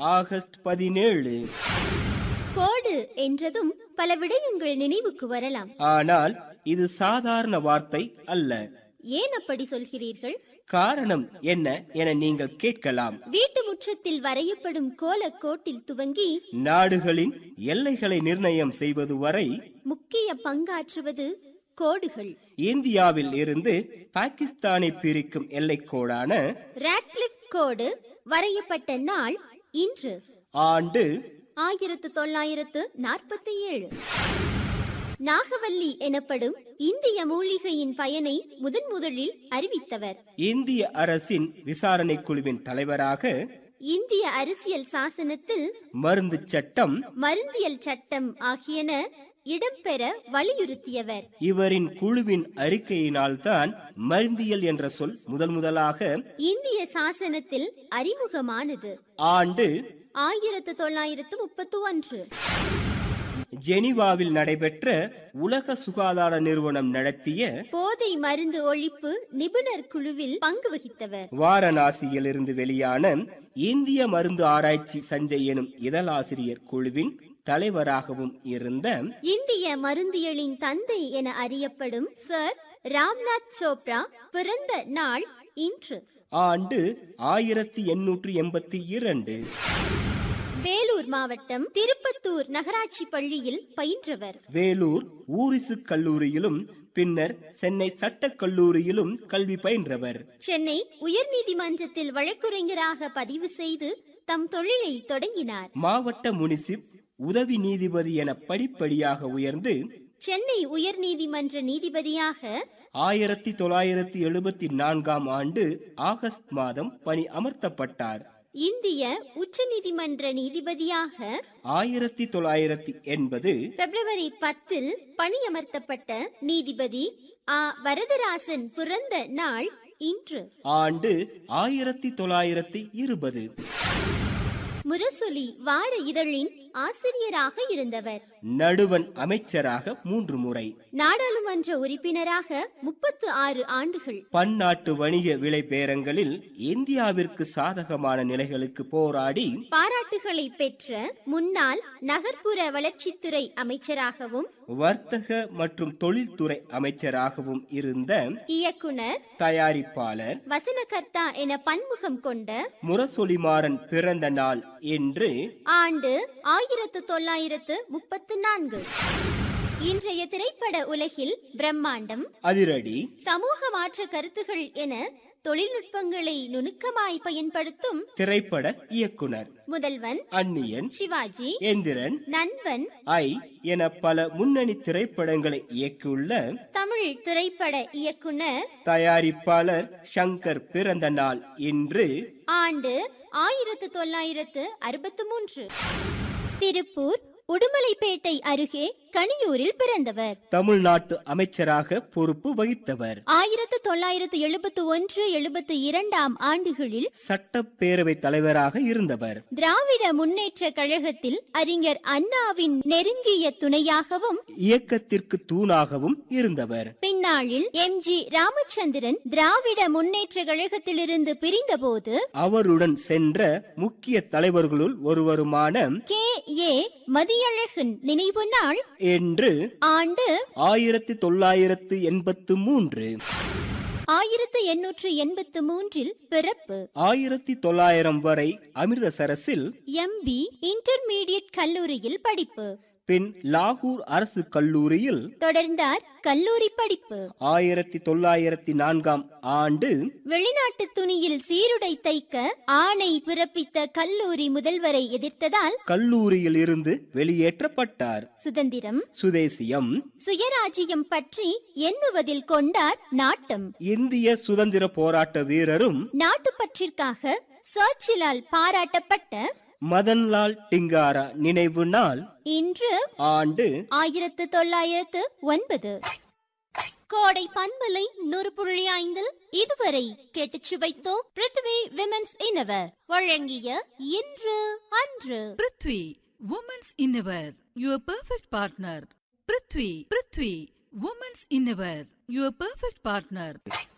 August பதினேழு கோடு என்றதும் பல விடயங்கள் நினைவுக்கு வரலாம் ஆனால் இது சாதாரண வார்த்தை அல்ல ஏன் அப்படி சொல்கிறீர்கள் காரணம் என்ன என நீங்கள் கேட்கலாம் வீட்டு முற்றத்தில் வரையப்படும் கோலக்கோட்டில் துவங்கி நாடுகளின் எல்லைகளை நிர்ணயம் செய்வது வரை முக்கிய பங்காற்றுவது கோடுகள் இந்தியாவில் இருந்து பாகிஸ்தானை பிரிக்கும் எல்லைக்கோடான ராட்லிஃப் கோடு வரையப்பட்ட நாள் இன்று ஆண்டு ஆயிரத்து தொள்ளாயிரத்து நாற்பத்தி ஏழு நாகவல்லி எனப்படும் இந்திய மூலிகையின் பயனை முதன் முதலில் அறிவித்தவர் இந்திய அரசின் விசாரணை குழுவின் தலைவராக இந்திய அரசியல் சாசனத்தில் மருந்து சட்டம் மருந்தியல் சட்டம் ஆகியன இடம்பெற வலியுறுத்தியவர் இவரின் குழுவின் அறிக்கையினால்தான் மருந்தியல் என்ற சொல் முதல் முதலாக இந்திய சாசனத்தில் அறிமுகமானது ஆண்டு ஆயிரத்து தொள்ளாயிரத்து முப்பத்து ஒன்று ஜெனீவாவில் நடைபெற்ற உலக சுகாதார நிறுவனம் நடத்திய போதை மருந்து ஒழிப்பு நிபுணர் குழுவில் பங்கு வகித்தவர் வாரணாசியிலிருந்து வெளியான இந்திய மருந்து ஆராய்ச்சி சஞ்சய் எனும் இதழாசிரியர் குழுவின் தலைவராகவும் இருந்த இந்திய மருந்தியலின் தந்தை என அறியப்படும் சர் ராம்நாத் சோப்ரா பிறந்த நாள் இன்று ஆண்டு ஆயிரத்தி எண்ணூற்றி எண்பத்தி இரண்டு வேலூர் மாவட்டம் திருப்பத்தூர் நகராட்சி பள்ளியில் பயின்றவர் வேலூர் ஊரிசு கல்லூரியிலும் பின்னர் சென்னை சட்டக் கல்லூரியிலும் கல்வி பயின்றவர் சென்னை உயர்நீதிமன்றத்தில் வழக்குரைஞராக பதிவு செய்து தம் தொழிலை தொடங்கினார் மாவட்ட முனிசிப் உதவி நீதிபதி என படிப்படியாக உயர்ந்து சென்னை உயர்நீதிமன்ற நீதிபதியாக ஆயிரத்தி தொள்ளாயிரத்தி எழுபத்தி நான்காம் ஆண்டு ஆகஸ்ட் மாதம் பணி அமர்த்தப்பட்டார் இந்திய உச்சநீதிமன்ற நீதிபதியாக ஆயிரத்தி தொள்ளாயிரத்தி எண்பது பிப்ரவரி பத்தில் பணியமர்த்தப்பட்ட நீதிபதி ஆ வரதராசன் பிறந்த நாள் இன்று ஆண்டு ஆயிரத்தி தொள்ளாயிரத்தி இருபது முரசொலி வார இதழின் ஆசிரியராக இருந்தவர் நடுவன் அமைச்சராக மூன்று முறை நாடாளுமன்ற உறுப்பினராக முப்பத்து ஆறு ஆண்டுகள் பன்னாட்டு வணிக விலை பேரங்களில் இந்தியாவிற்கு சாதகமான நிலைகளுக்கு போராடி பாராட்டுகளை பெற்ற முன்னாள் நகர்ப்புற வளர்ச்சித்துறை அமைச்சராகவும் வர்த்தக மற்றும் தொழில்துறை அமைச்சராகவும் இருந்த இயக்குனர் தயாரிப்பாளர் வசனகர்த்தா என பன்முகம் கொண்ட முரசொலிமாறன் பிறந்த நாள் என்று ஆண்டு ஆயிரத்து தொள்ளாயிரத்து முப்பத்து நான்கு இன்றைய திரைப்பட உலகில் பிரம்மாண்டம் அதிரடி சமூக மாற்ற கருத்துகள் என தொழில்நுட்பங்களை நுணுக்கமாய் பயன்படுத்தும் திரைப்பட இயக்குனர் முதல்வன் அந்நியன் சிவாஜி எந்திரன் நண்பன் ஐ என பல முன்னணி திரைப்படங்களை இயக்கியுள்ள தமிழ் திரைப்பட இயக்குனர் தயாரிப்பாளர் சங்கர் பிறந்த நாள் இன்று ஆண்டு ஆயிரத்து தொள்ளாயிரத்து அறுபத்து மூன்று திருப்பூர் உடுமலைப்பேட்டை அருகே கனியூரில் பிறந்தவர் தமிழ்நாட்டு அமைச்சராக பொறுப்பு வகித்தவர் ஆயிரத்து தொள்ளாயிரத்து எழுபத்து ஒன்று எழுபத்து இரண்டாம் ஆண்டுகளில் சட்டப்பேரவை தலைவராக இருந்தவர் திராவிட முன்னேற்ற கழகத்தில் அறிஞர் அண்ணாவின் நெருங்கிய துணையாகவும் இயக்கத்திற்கு தூணாகவும் இருந்தவர் பின்னாளில் எம் ஜி ராமச்சந்திரன் திராவிட முன்னேற்ற கழகத்திலிருந்து பிரிந்தபோது அவருடன் சென்ற முக்கிய தலைவர்களுள் ஒருவருமான கே ஏ மதியழகன் நினைவு நாள் என்று ஆண்டு ஆயிரத்தி தொள்ளாயிரத்து எண்பத்து மூன்று ஆயிரத்து எண்ணூற்று எண்பத்து மூன்றில் பிறப்பு ஆயிரத்தி தொள்ளாயிரம் வரை அமிர்தசரஸில் எம்பி இன்டர்மீடியட் கல்லூரியில் படிப்பு பின் லாகூர் அரசு கல்லூரியில் தொடர்ந்தார் கல்லூரி படிப்பு ஆயிரத்தி தொள்ளாயிரத்தி நான்காம் ஆண்டு வெளிநாட்டு துணியில் சீருடை தைக்க ஆணை பிறப்பித்த கல்லூரி முதல்வரை எதிர்த்ததால் கல்லூரியில் இருந்து வெளியேற்றப்பட்டார் சுதந்திரம் சுதேசியம் சுயராஜ்யம் பற்றி எண்ணுவதில் கொண்டார் நாட்டம் இந்திய சுதந்திர போராட்ட வீரரும் நாட்டுப்பற்றிற்காக சர்ச்சிலால் பாராட்டப்பட்ட மதன்லால் டிங்காரா நினைவு நாள் இன்று ஆண்டு ஆயிரத்து தொள்ளாயிரத்து ஒன்பது கோடை பண்பலை நூறு புள்ளி ஐந்தில் இதுவரை கேட்டுச் சுவைத்தோம் பிருத்வி விமென்ஸ் இன்னவர் வழங்கிய இன்று அன்று prithvi women's innerwear your perfect partner prithvi prithvi women's innerwear your perfect partner